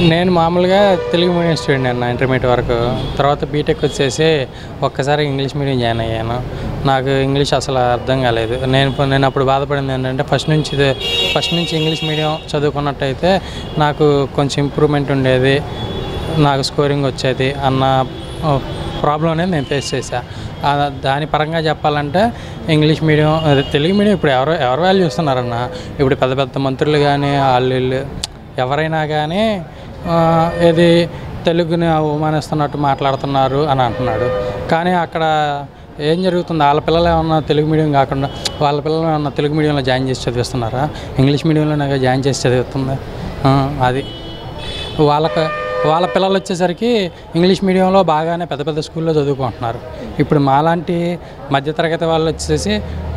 నేను మామూలుగా Telugu medium student అన్న ఇంటర్మీడియట్ వరకు తర్వాత బీటెక్ వచ్చేసి ఒక్కసారి ఇంగ్లీష్ మీడియం జాయిన్ అయ్యాను నాకు ఇంగ్లీష్ అసలు అర్థం కాలేదు నేను నేను అప్పుడు బాధపడింది ఏంటంటే ఫస్ట్ నుంచి ఇది- ఫస్ట్ నుంచి ఇంగ్లీష్ మీడియం చదువుకున్నట్టయితే నాకు కొంచెం ఇంప్రూవ్మెంట్ ఉండేది నాకు స్కోరింగ్ వచ్చేది అన్న ప్రాబ్లం అనేది నేను ఫేస్ చేశా ఆ, దాని పరంగా చెప్పాలంటే ఇంగ్లీష్ మీడియం అదే తెలుగు మీడియం ఇప్పుడు ఎవరు ఎవరు వాల్యూ ఇస్తున్నారన్న ఇప్పుడు పెద్ద పెద్ద మంత్రులు కానీ వాళ్ళు వీళ్ళు ఎవరైనా కానీ ఆ, ఇది తెలుగుని అవమానిస్తున్నట్టు మాట్లాడుతున్నారు అని అంటున్నాడు కానీ అక్కడ ఏం జరుగుతుంది వాళ్ళ పిల్లలు ఏమన్నా తెలుగు మీడియం కాకుండా వాళ్ళ పిల్లలు ఏమన్నా తెలుగు మీడియంలో జాయిన్ చేసి చదివిస్తున్నారా ఇంగ్లీష్ మీడియంలోనే జాయిన్ చేసి చదువుతుంది ఆ, అది వాళ్ళకి వాళ్ళ పిల్లలు వచ్చేసరికి ఇంగ్లీష్ మీడియంలో బాగానే పెద్ద పెద్ద స్కూల్లో చదువుకుంటున్నారు ఇప్పుడు మాలాంటి మధ్యతరగతి వాళ్ళు వచ్చేసి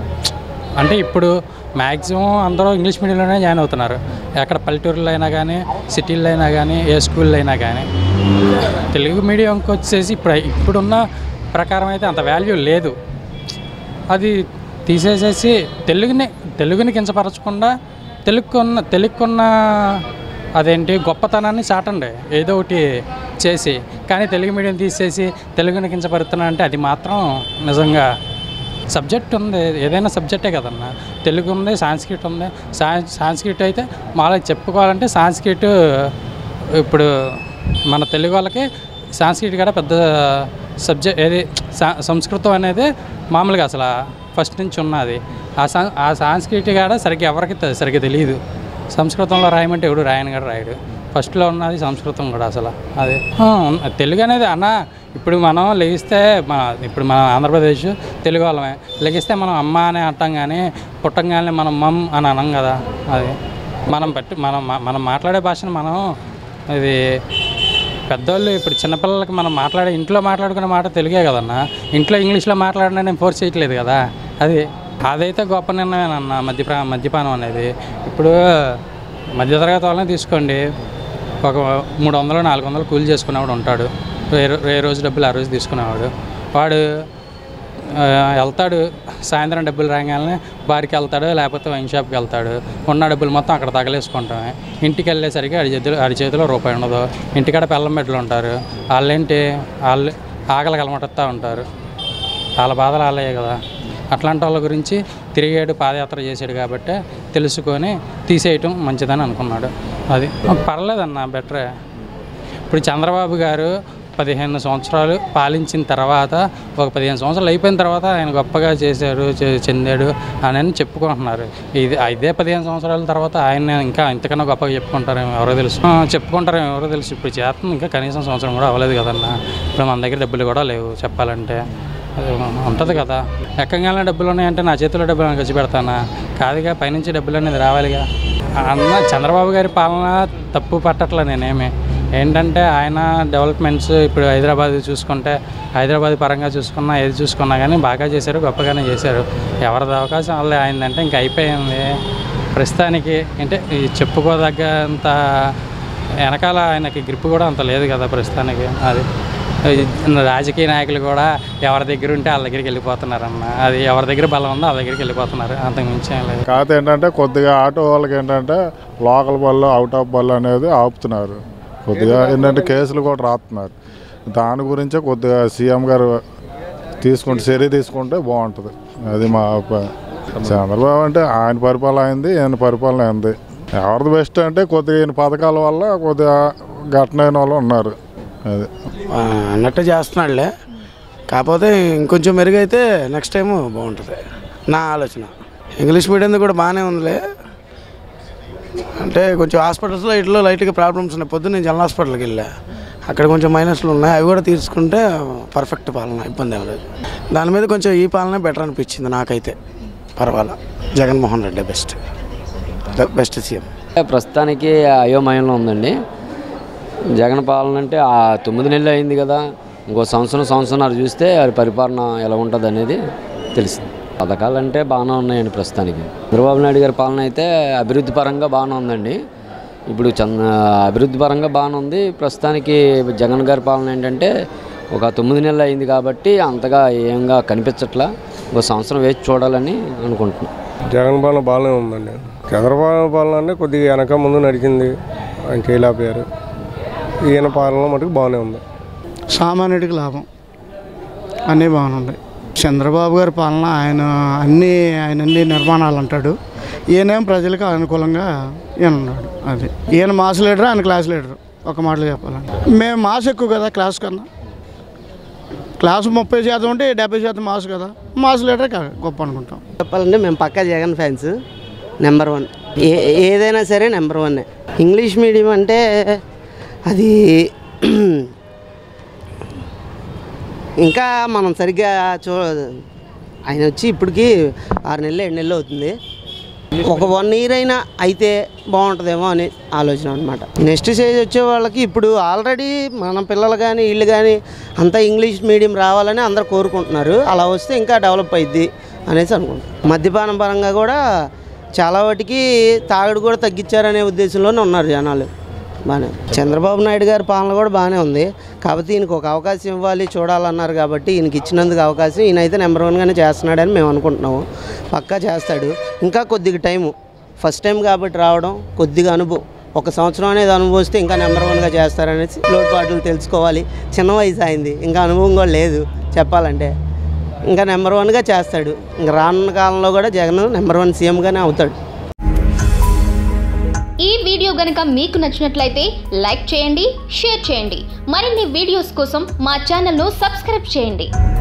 అంటే ఇప్పుడు మ్యాక్సిమం అందరూ ఇంగ్లీష్ మీడియంలోనే జాయిన్ అవుతున్నారు ఎక్కడ పల్లెటూరులో అయినా కానీ సిటీల్లో అయినా కానీ ఏ స్కూల్లో అయినా కానీ తెలుగు మీడియంకి వచ్చేసి ఇప్పుడు ఇప్పుడున్న ప్రకారం అయితే అంత వాల్యూ లేదు అది తీసేసేసి తెలుగుని తెలుగుని కించపరచకుండా తెలుగుకున్న తెలుగుకున్న అదేంటి గొప్పతనాన్ని చాటండి ఏదో ఒకటి చేసి కానీ తెలుగు మీడియం తీసేసి తెలుగుని కించపరుతున్నా అంటే అది మాత్రం నిజంగా సబ్జెక్ట్ ఉంది ఏదైనా సబ్జెక్టే కదన్న తెలుగు ఉంది సాంస్క్రిట్ ఉంది సా సాంస్క్రిట్ అయితే మాలో చెప్పుకోవాలంటే సాంస్క్రిట్ ఇప్పుడు మన తెలుగు వాళ్ళకి సాంస్క్రిట్ కూడా పెద్ద సబ్జెక్ట్ ఏది సా- సంస్కృతం అనేది మామూలుగా అసలు ఫస్ట్ నుంచి ఉన్నది ఆ సా ఆ సాంస్క్రిట్ కూడా సరిగ్గా ఎవరికి తె- సరిగ్గా తెలియదు సంస్కృతంలో రాయమంటే ఎవడు రాయని కూడా రాయడు ఫస్ట్లో ఉన్నది సంస్కృతం కూడా అసలు అది ఆ, ఉన్న- తెలుగు అనేది అన్న ఇప్పుడు మనం లెగిస్తే మన ఇప్పుడు మన ఆంధ్రప్రదేశ్ తెలుగు వాళ్ళమే లెగిస్తే మనం అమ్మ అని అంటాం కానీ పుట్టంగానే మనం మమ్ అని అనం కదా అది మనం పెట్టి మనం మా- మనం మాట్లాడే భాషను మనం ఇది పెద్దోళ్ళు ఇప్పుడు చిన్నపిల్లలకి మనం మాట్లాడే ఇంట్లో మాట్లాడుకునే మాట తెలుగే కదన్నా ఇంట్లో ఇంగ్లీష్లో మాట్లాడినా నేను ఫోర్స్ చేయట్లేదు కదా అది అదైతే గొప్ప నిర్ణయమేనన్న మద్యప్రా మద్యపానం అనేది ఇప్పుడు మధ్యతరగతి వాళ్ళని తీసుకోండి ఒక మూడు వందలు నాలుగు వందలు కూలి చేసుకునేవాడు ఉంటాడు ఏ రో- ఏ రోజు డబ్బులు ఆ రోజు తీసుకునేవాడు వాడు ఆ, వెళ్తాడు సాయంత్రం డబ్బులు రాగానే బార్కి వెళ్తాడు లేకపోతే వైన్ షాప్కి వెళ్తాడు ఉన్న డబ్బులు మొత్తం అక్కడ తగలేసుకుంటామే ఇంటికి వెళ్ళేసరికి ఆడి చేతిలో ఆడి చేతిలో రూపాయి ఉండదు ఇంటికాడ పెళ్ళం బిడ్డలు ఉంటారు వాళ్ళేంటి వాళ్ళు ఆకలి కలమటస్తూ ఉంటారు వాళ్ళ బాధలు వాళ్ళే కదా అట్లాంటి వాళ్ళ గురించి తిరిగాడు పాదయాత్ర చేశాడు కాబట్టి తెలుసుకొని తీసేయటం మంచిదని అనుకున్నాడు అది పర్లేదన్న బెటరే ఇప్పుడు చంద్రబాబు గారు పదిహేను సంవత్సరాలు పాలించిన తర్వాత ఒక పదిహేను సంవత్సరాలు అయిపోయిన తర్వాత ఆయన గొప్పగా చేశాడు చే- చెందాడు అని అని చెప్పుకుంటున్నారు ఇది ఇదే పదిహేను సంవత్సరాల తర్వాత ఆయన ఇంకా ఇంతకన్నా గొప్పగా చెప్పుకుంటారేమో ఎవరో తెలుసు ఆ, చెప్పుకుంటారేమో ఎవరో తెలుసు ఇప్పుడు చేతం ఇంకా కనీసం సంవత్సరం కూడా అవ్వలేదు కదన్న ఇప్పుడు మన దగ్గర డబ్బులు కూడా లేవు చెప్పాలంటే అది ఉంటుంది కదా ఎక్కగానే డబ్బులు ఉన్నాయంటే నా చేతిలో డబ్బులు నేను ఖర్చు పెడతానా కాదుగా పైనుంచి డబ్బులు అనేది రావాలిగా అన్న చంద్రబాబు గారి పాలన తప్పు పట్టట్లే నేనేమి ఏంటంటే ఆయన డెవలప్మెంట్స్ ఇప్పుడు హైదరాబాద్ చూసుకుంటే హైదరాబాద్ పరంగా చూసుకున్నా ఏది చూసుకున్నా కానీ బాగా చేశారు గొప్పగానే చేశారు ఎవరిది అవకాశం వాళ్ళే అయిందంటే ఇంక అయిపోయింది ప్రస్తుతానికి అంటే ఈ చెప్పుకోదగ్గంత వెనకాల ఆయనకి గ్రిప్ కూడా అంత లేదు కదా ప్రస్తుతానికి అది ఈ రాజకీయ నాయకులు కూడా ఎవరి దగ్గర ఉంటే వాళ్ళ దగ్గరికి వెళ్ళిపోతున్నారన్న అది ఎవరి దగ్గర బలం ఉందో వాళ్ళ దగ్గరికి వెళ్ళిపోతున్నారు అంతకు మించి ఏం లేదు కాకపోతే ఏంటంటే కొద్దిగా ఆటో వాళ్ళకి ఏంటంటే లోకల్ బళ్ళు అవుట్ ఆఫ్ బళ్ళు అనేది ఆపుతున్నారు కొద్దిగా ఏంటంటే కేసులు కూడా రాస్తున్నారు దాని గురించే కొద్దిగా సీఎం గారు తీసుకుంటే చర్య తీసుకుంటే బాగుంటుంది అది మా అభిప్రాయం చంద్రబాబు అంటే ఆయన పరిపాలన అయింది ఈయన పరిపాలన అయింది ఎవరిది బెస్ట్ అంటే కొద్దిగా ఈయన పథకాల వల్ల కొద్దిగా ఘటనైన వాళ్ళు ఉన్నారు అది ఆ, అన్నట్టు చేస్తున్నాడులే కాకపోతే ఇంకొంచెం మెరుగైతే నెక్స్ట్ టైం బాగుంటుంది నా ఆలోచన ఇంగ్లీష్ మీడియం కూడా బాగానే ఉందిలే అంటే కొంచెం హాస్పిటల్స్లో ఇట్లో లైట్గా ప్రాబ్లమ్స్ ఉన్నాయి పొద్దున్న నేను జనరల్ హాస్పిటల్కి వెళ్ళా అక్కడ కొంచెం మైనస్లు ఉన్నాయి అవి కూడా తీసుకుంటే పర్ఫెక్ట్ పాలన ఇబ్బంది ఏం లేదు దాని మీద కొంచెం ఈ పాలన బెటర్ అనిపించింది నాకైతే పర్వాలా Jaganmohan Reddy best best CM ప్రస్తుతానికి అయోమయంలో ఉందండి జగన్ పాలన అంటే ఆ తొమ్మిది నెలలు అయింది కదా ఇంకో సంవత్సరం సంవత్సరం చూస్తే అది పరిపాలన ఎలా ఉంటుంది అనేది తెలిసింది పథకాలు అంటే బాగానే ఉన్నాయండి ప్రస్తుతానికి చంద్రబాబు నాయుడు గారి పాలన అయితే అభివృద్ధి పరంగా బాగానే ఉందండి ఇప్పుడు చంద్ర అభివృద్ధి పరంగా బాగానే ఉంది ప్రస్తుతానికి జగన్ గారి పాలన ఏంటంటే ఒక తొమ్మిది నెలలు అయింది కాబట్టి అంతగా ఏంగా కనిపించట్లా ఒక సంవత్సరం వేచి చూడాలని అనుకుంటున్నాను జగన్ పాలన బాగానే ఉందండి చంద్రబాబు పాలన అంటే కొద్దిగా వెనక ముందు నడిచింది ఆయన చేయలేకపోయారు ఈయన పాలన మటుకు బాగానే ఉంది సామాన్యుడికి లాభం అన్నీ బాగున్నాయి చంద్రబాబు గారి పాలన ఆయన అన్ని ఆయన అన్ని నిర్మాణాలు అంటాడు ఈయనేం ప్రజలకు అనుకూలంగా ఈయన ఉన్నాడు అది ఈయన మాస్ లీడర్ ఆయన క్లాస్ లీడర్ ఒక మాటలో చెప్పాలంటే మేము మాస్ ఎక్కువ కదా క్లాస్ కన్నా క్లాస్ ముప్పై శాతం ఉంటే డెబ్బై శాతం మాస్ కదా మాస్ లీడర్ కా- గొప్ప అనుకుంటాం చెప్పాలంటే మేము పక్కా జగన్ ఫ్యాన్స్ నెంబర్ వన్ ఏ ఏదైనా సరే నెంబర్ వన్ ఇంగ్లీష్ మీడియం అంటే అది ఇంకా మనం సరిగ్గా చూ ఆయన వచ్చి ఇప్పటికి ఆరు నెలలు ఏడు నెలలు అవుతుంది ఒక వన్ ఇయర్ అయినా అయితే బాగుంటుందేమో అని ఆలోచన అనమాట నెక్స్ట్ స్టేజ్ వచ్చే వాళ్ళకి ఇప్పుడు ఆల్రెడీ మన పిల్లలు కానీ వీళ్ళు కానీ అంతా ఇంగ్లీష్ మీడియం రావాలని అందరు కోరుకుంటున్నారు అలా వస్తే ఇంకా డెవలప్ అయింది అనేసి అనుకుంటున్నాను మద్యపానం పరంగా కూడా చాలా వాటికి తాగుడు కూడా తగ్గించారనే ఉద్దేశంలోనే ఉన్నారు జనాలు బాగానే చంద్రబాబు నాయుడు గారి పాలన కూడా బాగానే ఉంది కాకపోతే ఈయనకు ఒక అవకాశం ఇవ్వాలి చూడాలన్నారు కాబట్టి ఈయనకి ఇచ్చినందుకు అవకాశం ఈయన అయితే నెంబర్ వన్గానే చేస్తున్నాడని మేము అనుకుంటున్నాము పక్కా చేస్తాడు ఇంకా కొద్దిగా టైము ఫస్ట్ టైం కాబట్టి రావడం కొద్దిగా అనుభవం ఒక సంవత్సరం అనేది అనుభవిస్తే ఇంకా నెంబర్ వన్గా చేస్తారనేసి లోటుపాట్లు తెలుసుకోవాలి చిన్న వయసు అయింది ఇంకా అనుభవం కూడా లేదు చెప్పాలంటే ఇంకా నెంబర్ వన్గా చేస్తాడు ఇంకా రానున్న కాలంలో కూడా జగన్ నెంబర్ వన్ సీఎంగానే అవుతాడు ఈ వీడియో గనుక మీకు నచ్చినట్లయితే లైక్ చేయండి షేర్ చేయండి మరిన్ని వీడియోస్ కోసం మా ఛానల్ను సబ్స్క్రైబ్ చేయండి